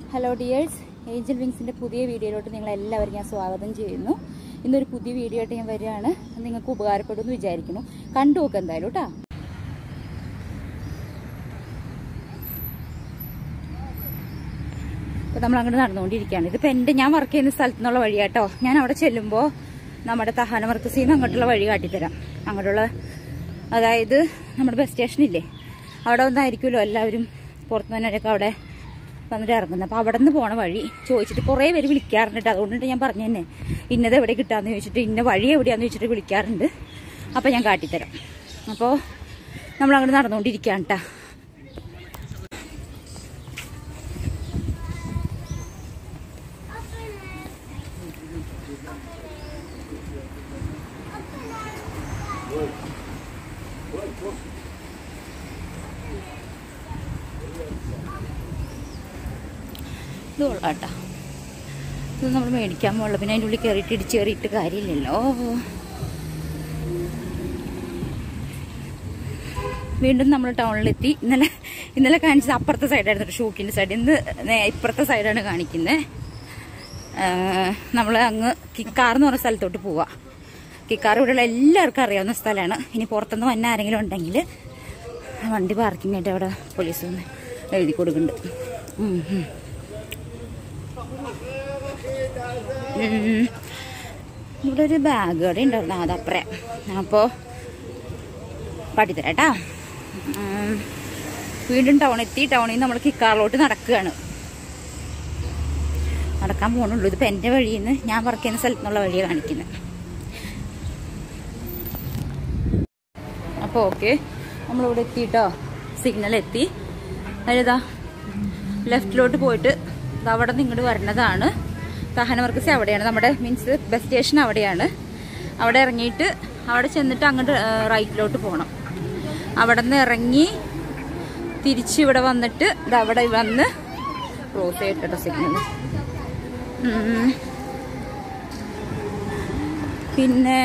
Hello dears Angel വിങ്സിൻ്റെ പുതിയ വീഡിയോയിലോട്ട് നിങ്ങളെല്ലാവരും ഞാൻ സ്വാഗതം ചെയ്യുന്നു ഇന്നൊരു പുതിയ വീഡിയോ ആയിട്ട് ഞാൻ വരികയാണ് നിങ്ങൾക്ക് ഉപകാരപ്പെടുമെന്ന് വിചാരിക്കുന്നു കണ്ടു നോക്ക് എന്തായാലും കേട്ടോ അപ്പോൾ നമ്മൾ അങ്ങോട്ട് നടന്നുകൊണ്ടിരിക്കുകയാണ് ഇതിപ്പോൾ എൻ്റെ ഞാൻ വർക്ക് ചെയ്യുന്ന സ്ഥലത്തു നിന്നുള്ള വഴിയാട്ടോ ഞാൻ അവിടെ ചെല്ലുമ്പോൾ നമ്മുടെ തഹാന മർക്കസിൽ നിന്ന് അങ്ങോട്ടുള്ള വഴി കാട്ടിത്തരാം അങ്ങോട്ടുള്ള അതായത് നമ്മുടെ ബസ് സ്റ്റേഷനില്ലേ അവിടെ ഒന്നായിരിക്കുമല്ലോ എല്ലാവരും പുറത്തു നിന്നൊക്കെ അവിടെ വന്നിട്ട് ഇറങ്ങുന്നത് അപ്പോൾ അവിടെ നിന്ന് പോണ വഴി ചോദിച്ചിട്ട് കുറേ പേര് വിളിക്കാറുണ്ട് ട്ടോ. അതുകൊണ്ടിട്ട് ഞാൻ പറഞ്ഞു തന്നെ ഇന്നത് എവിടെ കിട്ടാന്ന് ചോദിച്ചിട്ട് ഇന്ന വഴി എവിടെയാന്ന് ചോദിച്ചിട്ട് വിളിക്കാറുണ്ട് അപ്പോൾ ഞാൻ കാട്ടിത്തരാം അപ്പോൾ നമ്മൾ അങ്ങോട്ട് നടന്നുകൊണ്ടിരിക്കുകയാണ് കേട്ടോ ഇത് കൊള്ളാം കേട്ടോ ഇത് നമ്മൾ മേടിക്കാൻ പോകണ്ട പിന്നെ അതിൻ്റെ ഉള്ളിൽ കയറിയിട്ട് ഇടിച്ച് കയറിയിട്ട് കാര്യമില്ലല്ലോ വീണ്ടും നമ്മൾ ടൗണിലെത്തി ഇന്നലെ ഇന്നലെ കാണിച്ചത് അപ്പുറത്തെ സൈഡായിരുന്നു ഷൂക്കിൻ്റെ സൈഡ് ഇന്ന് നേ- ഇപ്പുറത്തെ സൈഡാണ് കാണിക്കുന്നത് നമ്മൾ അങ്ങ് കിക്കാർ എന്ന് പറഞ്ഞ സ്ഥലത്തോട്ട് പോവാം കിക്കാർ ഇവിടെയുള്ള എല്ലാവർക്കും അറിയാവുന്ന സ്ഥലമാണ് ഇനി പുറത്തുനിന്ന് വന്ന ആരെങ്കിലും ഉണ്ടെങ്കിൽ വണ്ടി പാർക്കിംഗ് ആയിട്ട് അവിടെ പോലീസ് വന്ന് എഴുതി കൊടുക്കുന്നുണ്ട് ഉം, ഉം. ഉം. ഇവിടെ ഒരു ബാഗ് കട ഉണ്ടായിരുന്നു അതപ്പറേ അപ്പോൾ പഠിത്തരാം കേട്ടാ ഉം. വീണ്ടും ടൗൺ എത്തി ടൗണിൽ നിന്ന് നമ്മൾ കിക്കാറിലോട്ട് നടക്കുകയാണ് നടക്കാൻ പോകണുള്ളൂ ഇതിപ്പോൾ എൻ്റെ വഴിയിൽ നിന്ന് ഞാൻ വർക്ക് ചെയ്യുന്ന സ്ഥലത്തു നിന്നുള്ള വഴിയാണ് കാണിക്കുന്നത് അപ്പോൾ ഓക്കെ നമ്മളിവിടെ എത്തിയിട്ടോ സിഗ്നൽ എത്തി അതിലിതാ ലെഫ്റ്റിലോട്ട് പോയിട്ട് ദാ അവിടെ നിന്ന് ഇങ്ങോട്ട് വരുന്നതാണ് തഹന വർക്കസ് അവിടെയാണ് നമ്മുടെ മീൻസ് ബസ് സ്റ്റേഷൻ അവിടെയാണ് അവിടെ ഇറങ്ങിയിട്ട് അവിടെ ചെന്നിട്ട് അങ്ങോട്ട് റൈറ്റിലോട്ട് പോകണം അവിടെ നിന്ന് ഇറങ്ങി തിരിച്ച് ഇവിടെ വന്നിട്ട് ഇത് അവിടെ വന്ന് ക്രോസ് ചെയ്തിട്ടോ സിഗ്നൽ പിന്നെ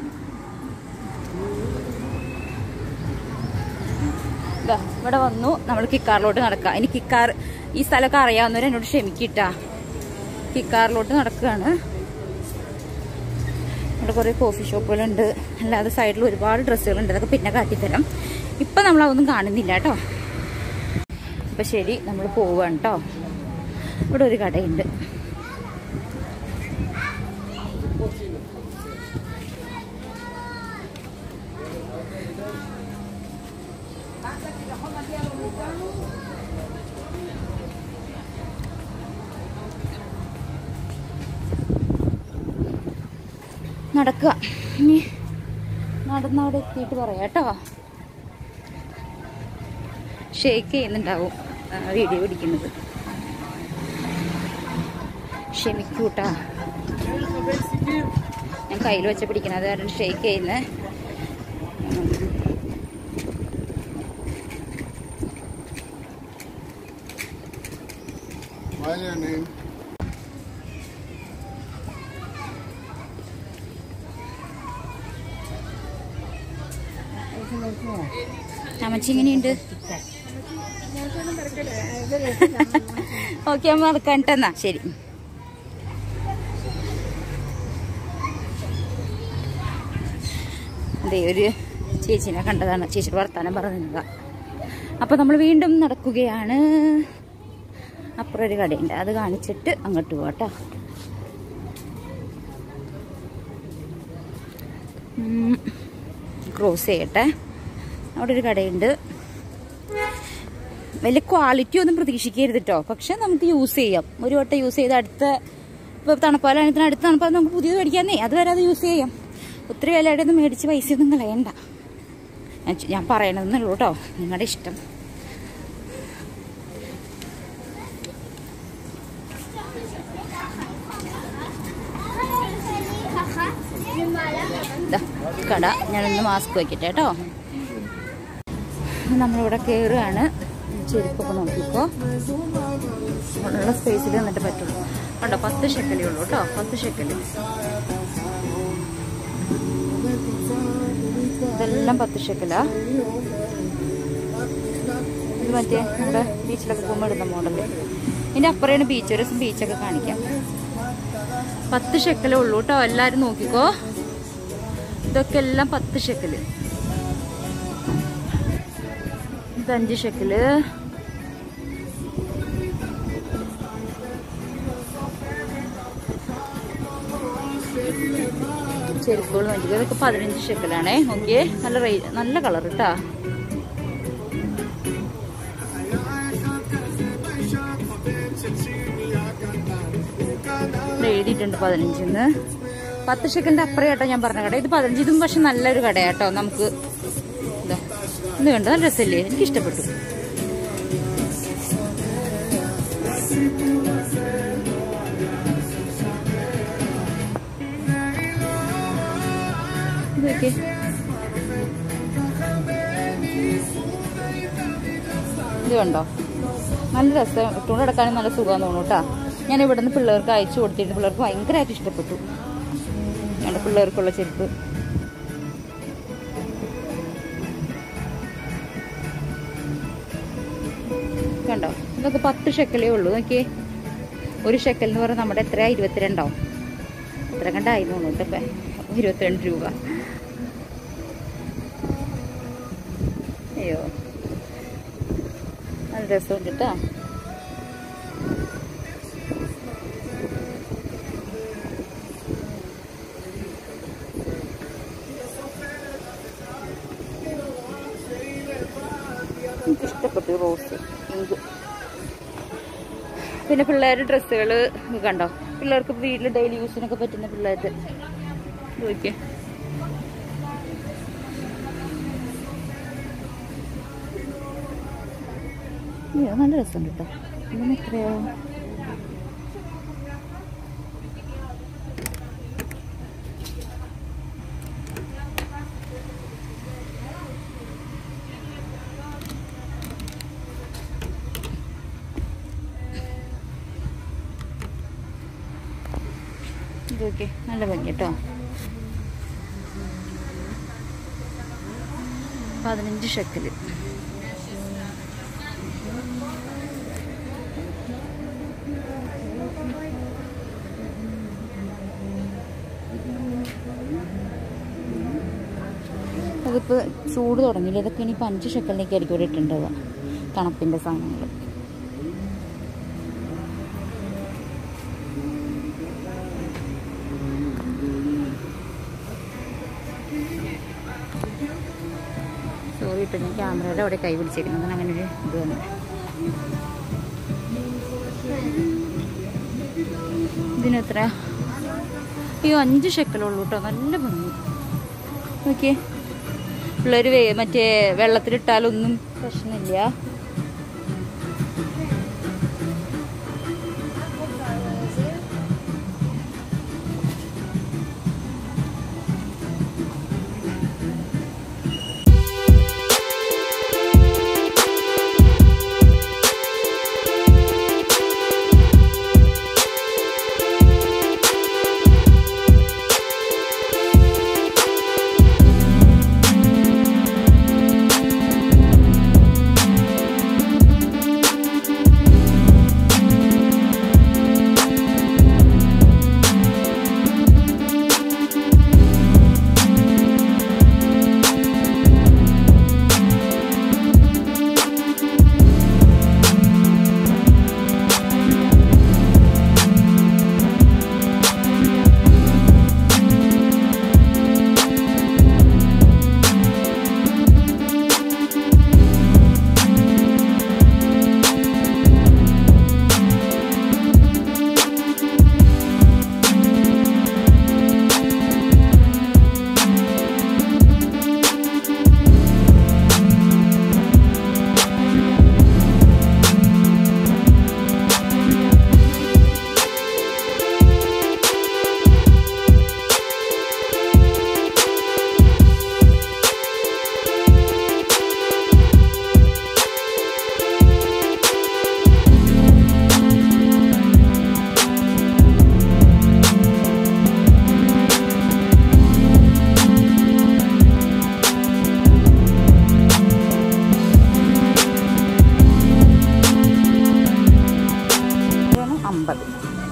ദാ, ഇവിടെ വന്നു നമ്മൾ കിക്കാറിലോട്ട് നടക്കാം ഇനി കിക്കാർ ഈ സ്ഥലമൊക്കെ അറിയാവുന്നവർ എന്നോട് ക്ഷമിക്കിട്ടാ കിക്കാറിലോട്ട് നടക്കുകയാണ് ഇവിടെ കുറേ കോഫി ഷോപ്പുകളുണ്ട് അല്ലാതെ സൈഡിൽ ഒരുപാട് ഡ്രസ്സുകളുണ്ട് അതൊക്കെ പിന്നെ കാട്ടിത്തരാം ഇപ്പം നമ്മൾ അതൊന്നും കാണുന്നില്ല കേട്ടോ അപ്പം ശരി നമ്മൾ പോവാണ് കേട്ടോ ഇവിടെ ഒരു കടയുണ്ട് നടക്കുക ഇനി നടന്നവിടെ എത്തിയിട്ട് പറയാം കേട്ടോ ഷേക്ക് ചെയ്യുന്നുണ്ടാവും ആ, വീഡിയോ പിടിക്കുന്നത് ക്ഷമിക്കൂട്ടാ ഞാൻ കയ്യിൽ വെച്ച് പിടിക്കുന്നത് കാരണം ഷേക്ക് ചെയ്യുന്നത് What's your name? അമ്മച്ചി എങ്ങനെയുണ്ട് ഓക്കെ അമ്മ നടക്കണ്ടെന്നാ ശരി അതെ ഒരു ചേച്ചിനെ കണ്ടതാണ് ചേച്ചിയുടെ വർത്താനം പറഞ്ഞതാ അപ്പൊ നമ്മൾ വീണ്ടും നടക്കുകയാണ് അപ്പുറം ഒരു കടയുണ്ട് അത് കാണിച്ചിട്ട് അങ്ങോട്ട് പോവാട്ടോ ക്രോസ് ചെയ്യട്ടെ അവിടെ ഒരു കടയുണ്ട് വലിയ ക്വാളിറ്റി ഒന്നും പ്രതീക്ഷിക്കരുത് കേട്ടോ പക്ഷെ നമുക്ക് യൂസ് ചെയ്യാം ഒരു വട്ടം യൂസ് ചെയ്ത് അടുത്ത ഇപ്പോൾ തണുപ്പാലാണെങ്കിൽ അടുത്ത തണുപ്പാൽ നമുക്ക് പുതിയത് മേടിക്കാന്നേ അത് വരെ അത് യൂസ് ചെയ്യാം ഒത്തിരി വിലയുടെ ഒന്നും മേടിച്ച് പൈസയൊന്നും കളയണ്ട ഞാൻ ചു- ഞാൻ പറയണമെന്നുള്ളൂ കേട്ടോ നിങ്ങളുടെ ഇഷ്ടം ദാ, കട ഞാനൊന്ന് മാസ്ക് വെക്കട്ടെ കേട്ടോ നമ്മളിവിടെ കയറുകയാണ് ചെരുപ്പൊക്കെ നോക്കിക്കോ ഉള്ള സ്പേസിൽ നിന്നിട്ട് പറ്റുള്ളൂ കണ്ടോ പത്ത് ഷെക്കലേ ഉള്ളൂ കേട്ടോ പത്ത് ഷെക്കല് ഇതെല്ലാം പത്ത് ഷെക്കലാ ഇത് മറ്റേ നമ്മുടെ ബീച്ചിലൊക്കെ പോകുമ്പോൾ ഇടുന്ന മോഡല് ഇതിൻ്റെ അപ്പുറമാണ് ബീച്ച് ഒരു ദിവസം ബീച്ചൊക്കെ കാണിക്കാം പത്ത് ഷെക്കലേ ഉള്ളൂ കേട്ടോ എല്ലാവരും നോക്കിക്കോ ഇതൊക്കെ എല്ലാം പത്ത് ഷെക്കല് ഇത് അഞ്ച് ഷെക്കല് ചെരുപ്പുകൾ നോക്കിക്കോ ഇതൊക്കെ പതിനഞ്ച് ഷെക്കലാണേ നോക്കിയേ നല്ല റേ നല്ല കളർ കേട്ടാ ഇവിടെ എഴുതിയിട്ടുണ്ട് പതിനഞ്ചിന്ന് പത്ത് ഷെക്കലിന്റെ അപ്പുറം കേട്ടോ ഞാൻ പറഞ്ഞ കട ഇത് പതിനഞ്ച് ഇതും പക്ഷെ നല്ലൊരു കടയാട്ടോ നമുക്ക് ഇതാ ഇത് കണ്ടോ നല്ല രസമല്ലേ എനിക്ക് ഇഷ്ടപ്പെട്ടു ഇത് നോക്കിയേ. ഇത് കണ്ടോ നല്ല രസം ഇട്ടുകൊണ്ട് കിടക്കാനും നല്ല സുഖമാന്ന് തോന്നുന്നു കേട്ടോ ഞാൻ ഇവിടുന്ന് പിള്ളേർക്ക് അയച്ചു കൊടുത്തിട്ട് പിള്ളേർക്ക് ഭയങ്കരമായിട്ട് ഇഷ്ടപ്പെട്ടു എൻ്റെ പിള്ളേർക്കുള്ള ചെരുപ്പ് കണ്ടോ ഇതൊക്കെ പത്ത് ഷെക്കലേ ഉള്ളൂ നോക്കിയേ ഒരു ഷെക്കൽ എന്ന് പറഞ്ഞാൽ നമ്മുടെ എത്രയാ ഇരുപത്തിരണ്ടാവും എത്ര കണ്ടായി തോന്നുന്നു കേട്ടോ ഇപ്പം ഇരുപത്തിരണ്ട് രൂപ അയ്യോ നല്ല രസമുണ്ട് കേട്ടോ എനിക്ക് ഇഷ്ടപ്പെട്ടു റോസ് പിങ്ക് പിന്നെ പിള്ളേരുടെ ഡ്രസ്സുകൾ കണ്ടോ പിള്ളേർക്ക് വീട്ടിൽ ഡെയിലി യൂസിനൊക്കെ പറ്റുന്ന പിള്ളേരുടെ നോക്കിയേ അയ്യോ നല്ല രസമുണ്ട് കേട്ടോ ഇതിന് എത്രയോ ഇതൊക്കെ നല്ല ഭംഗി കേട്ടോ പതിനഞ്ച് ഷെക്കല് അതിപ്പോൾ ചൂട് തുടങ്ങിയില്ല ഇതൊക്കെ ഇനിയിപ്പോൾ അഞ്ച് ഷെക്കലിനൊക്കെ ആയിരിക്കും ഇവിടെ ഇട്ടുണ്ടാവുക തണുപ്പിൻ്റെ സാധനങ്ങൾ സോറി കേട്ടോ ഞാൻ ക്യാമറയുടെ അവിടെ കൈ പിടിച്ചേക്കുന്നത് അങ്ങനെ ഒരു ഇത് വന്നു ഇതിനെത്ര അയ്യോ അഞ്ച് ഷെക്കലുള്ളൂ കേട്ടോ നല്ല ഭംഗി നോക്കിയേ പിള്ളേർ മറ്റേ വെള്ളത്തിലിട്ടാലൊന്നും പ്രശ്നമില്ല അമ്പത്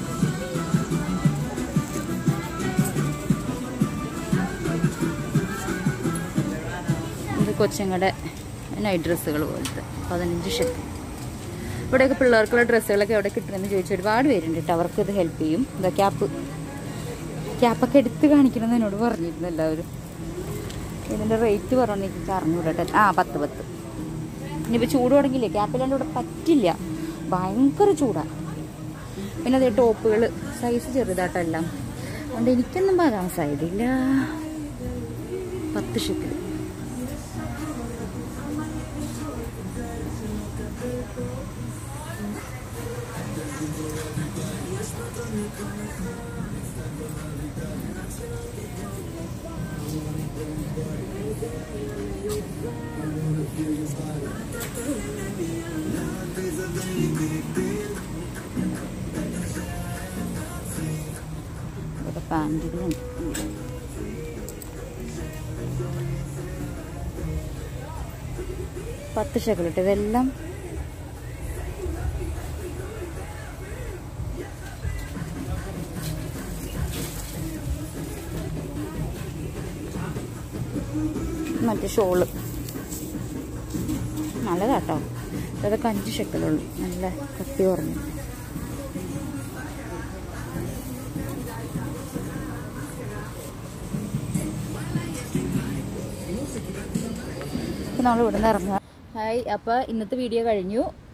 ഇത് കൊച്ചുങ്ങളുടെ നൈറ്റ് ഡ്രസ്സുകൾ പോലത്തെ പതിനഞ്ച് ഷെറ്റ് ഇവിടെയൊക്കെ പിള്ളേർക്കുള്ള ഡ്രസ്സുകളൊക്കെ എവിടെ കിട്ടണമെന്ന് ചോദിച്ച ഒരുപാട് പേരുണ്ട് കേട്ടോ അവർക്ക് ഇത് ഹെൽപ്പ് ചെയ്യും ഇതാ ക്യാപ്പ് ക്യാപ്പൊക്കെ എടുത്ത് കാണിക്കണമെന്ന് എന്നോട് പറഞ്ഞിരുന്നു എല്ലാവരും ഇതിൻ്റെ റേറ്റ് പറഞ്ഞു എനിക്ക് അറിഞ്ഞൂടാ കേട്ടോ ആ പത്ത് പത്ത് ഇനിയിപ്പോൾ ചൂട് തുടങ്ങിയില്ലേ ക്യാപ്പില്ലാണ്ട് ഇവിടെ പറ്റില്ല ഭയങ്കര ചൂടാണ് പിന്നെ അതേ ടോപ്പുകൾ സൈസ് ചെറുതാട്ടോ എല്ലാം അതുകൊണ്ട് എനിക്കൊന്നും പാകാൻ സാധ്യതയില്ല പത്ത് ഷെക്കിൽ ഇവിടെ പാൻറ്റുകളുണ്ട് പത്ത് ഷെക്കലിട്ട് ഇതെല്ലാം മറ്റേ ഷോള് നല്ലതാട്ടോ ഇതൊക്കെ അഞ്ച് ഷെക്കലുള്ളൂ നല്ല കത്തി കുറഞ്ഞു നമ്മൾ ഇവിടുന്ന് ഇറങ്ങുക ഹായ് അപ്പോൾ ഇന്നത്തെ വീഡിയോ കഴിഞ്ഞു